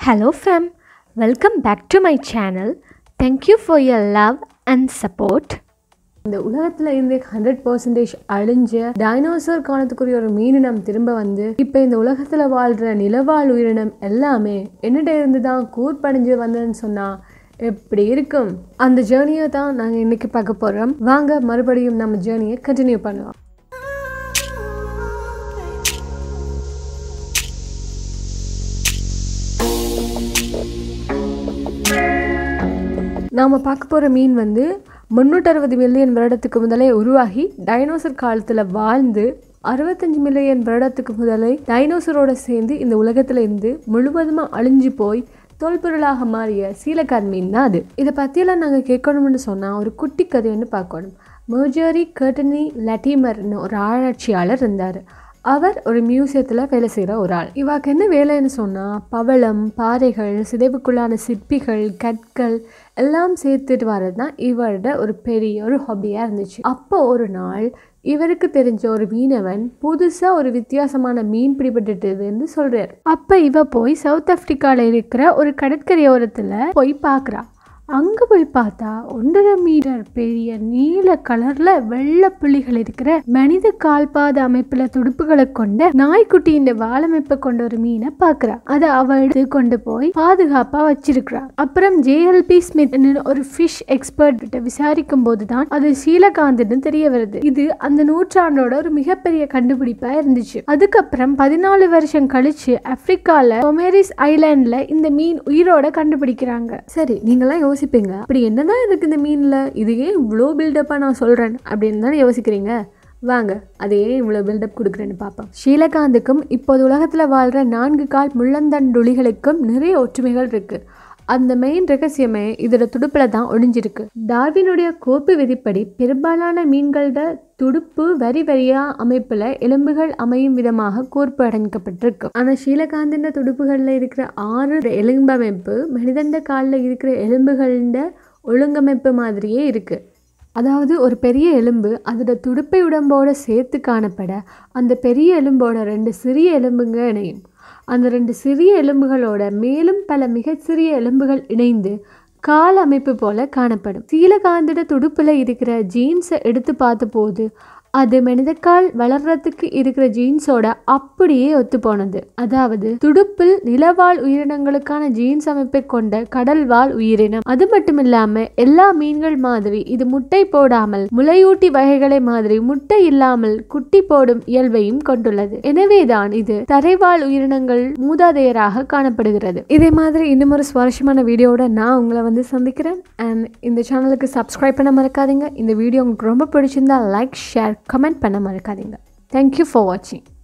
Hello, fam. Welcome back to my channel. Thank you for your love and support. இந்த உலகத்தில் இருந்து hundred percentage அழிஞ்ச dinosaur காலத்துக்குரிய ஒரு மீனினம் திரும்ப வந்து இப்போ இந்த உலகத்தில் வாழ்கிற நிலவாழ் உயிரினம் எல்லாமே என்னிட்ட இருந்து தான் கூர்ப்படைஞ்சு வந்ததுன்னு சொன்னால் எப்படி இருக்கும் அந்த ஜேர்னியை தான் நாங்கள் இன்னைக்கு பார்க்க போகிறோம் வாங்க மறுபடியும் நம்ம ஜேர்னியை கண்டினியூ பண்ணலாம் நாம் பார்க்க போகிற மீன் வந்து முந்நூற்றறுபது மில்லியன் வருடத்துக்கு முதலே உருவாகி டைனோசர் காலத்தில் வாழ்ந்து அறுபத்தஞ்சு மில்லியன் வருடத்துக்கு முதலே டைனோசரோட சேர்ந்து இந்த உலகத்துல இருந்து முழுவதுமாக அழிஞ்சு போய் தொல்பொருளாக மாறிய சீலக்கார் மீன் தான் அது இதை பற்றியெல்லாம் நாங்கள் கேட்கணும்னு சொன்னால் ஒரு குட்டி கதை ஒன்று பார்க்கணும் மர்ஜரி கர்டனி லட்டிமர்னு ஒரு ஆராய்ச்சியாளர் இருந்தார் அவர் ஒரு மியூசியத்தில் வேலை செய்கிற ஒரு ஆள் இவாக்கு என்ன வேலைன்னு சொன்னால் பவளம் பாறைகள் சிதைவுக்குள்ளான சிற்பிகள் கற்கள் எல்லாம் சேர்த்துட்டு வர்றது தான் இவரோட ஒரு பெரிய ஒரு ஹாபியாக இருந்துச்சு அப்போ ஒரு நாள் இவருக்கு தெரிஞ்ச ஒரு மீனவன் புதுசாக ஒரு வித்தியாசமான மீன் பிடிபட்டுட்டுதுன்னு சொல்கிறார் அப்போ இவ போய் சவுத் ஆஃப்ரிக்காவில் இருக்கிற ஒரு கடற்கரையோரத்தில் போய் பார்க்குறா அங்கே போய் பார்த்தா ஒன்றரை மீட்டர் பெரிய நீல கலர்ல வெள்ளை புள்ளிகள் இருக்கிற மனித கால்பாத அமைப்புல துடுப்புகளை கொண்ட நாய்க்குட்டியின் வாழமைப்பை கொண்ட ஒரு மீனை பார்க்கறா அதை அவ எடுத்து கொண்டு போய் பாதுகாப்பா வச்சிருக்கிறா அப்புறம் ஜேஎல்பி ஸ்மித் ஒரு ஃபிஷ் எக்ஸ்பர்ட் கிட்ட விசாரிக்கும் போதுதான் அது சீலகாந்துன்னு தெரிய வருது இது அந்த நூற்றாண்டோட ஒரு மிகப்பெரிய கண்டுபிடிப்பா இருந்துச்சு அதுக்கப்புறம் பதினாலு வருஷம் கழிச்சு ஆப்பிரிக்கால கொமேரிஸ் ஐலாண்ட்ல இந்த மீன் உயிரோட கண்டுபிடிக்கிறாங்க சரி நீங்களாம் யோசிப்பீங்க அப்படி என்னதான் இருக்கு இந்த மீன்ல இது ஏன் இவ்வளோ பில்டப்பா நான் சொல்றேன் அப்படின்னு தானே யோசிக்கிறீங்க வாங்க அது ஏன் இவ்வளோ பில்டப் கொடுக்குறேன்னு பார்ப்போம் ஷீலகாந்துக்கும் இப்போது உலகத்தில் வாழ்கிற நான்கு கால் முள்ளந்தண்டுளிகளுக்கும் நிறைய ஒற்றுமைகள் இருக்குது அந்த மெயின் ரகசியமே இதோட துடுப்பில் தான் ஒளிஞ்சிருக்கு டார்வினுடைய கோப்பு விதிப்படி பெரும்பாலான மீன்களோட துடுப்பு வரி வரியா அமைப்புல எலும்புகள் அமையும் விதமாக கோர்ப்பு அடைக்கப்பட்டிருக்கு ஆனா ஷீலகாந்தின் துடுப்புகள்ல இருக்கிற ஆறு எலும்பமைப்பு மனிதண்ட காலில் இருக்கிற எலும்புகள ஒழுங்கமைப்பு மாதிரியே இருக்கு அதாவது ஒரு பெரிய எலும்பு அதோட துடுப்பை உடம்போட சேர்த்து காணப்பட அந்த பெரிய எலும்போட ரெண்டு சிறிய எலும்புங்க இணையும் அந்த ரெண்டு சிறிய எலும்புகளோட மேலும் பல மிகச்சிறிய எலும்புகள் இணைந்து கால் அமைப்பு போல காணப்படும் சீலகாந்திட துடுப்பில் இருக்கிற ஜீன்ஸை எடுத்து பார்த்தபோது அது மனிதக்கால் வளர்றதுக்கு இருக்கிற ஜீன்ஸோட அப்படியே ஒத்து போனது அதாவது துடுப்பில் நிலவாழ் உயிரினங்களுக்கான ஜீன்ஸ் அமைப்பை கொண்ட கடல் வாழ் உயிரினம் அது மட்டும் இல்லாம எல்லா மீன்கள் மாதிரி இது முட்டை போடாமல் முளையூட்டி வகைகளை மாதிரி முட்டை இல்லாமல் குட்டி போடும் இயல்பையும் கொண்டுள்ளது எனவேதான் இது தரைவாழ் உயிரினங்கள் மூதாதையராக காணப்படுகிறது இதே மாதிரி இன்னும் ஒரு சுவாரஸ்யமான வீடியோட நான் உங்களை வந்து சந்திக்கிறேன் அண்ட் இந்த சேனலுக்கு சப்ஸ்கிரைப் பண்ண மறக்காதீங்க இந்த வீடியோ உங்களுக்கு ரொம்ப பிடிச்சிருந்தா லைக் ஷேர் கமெண்ட் பண்ண மறக்காதீங்க தேங்க்யூ ஃபார் வாட்சிங்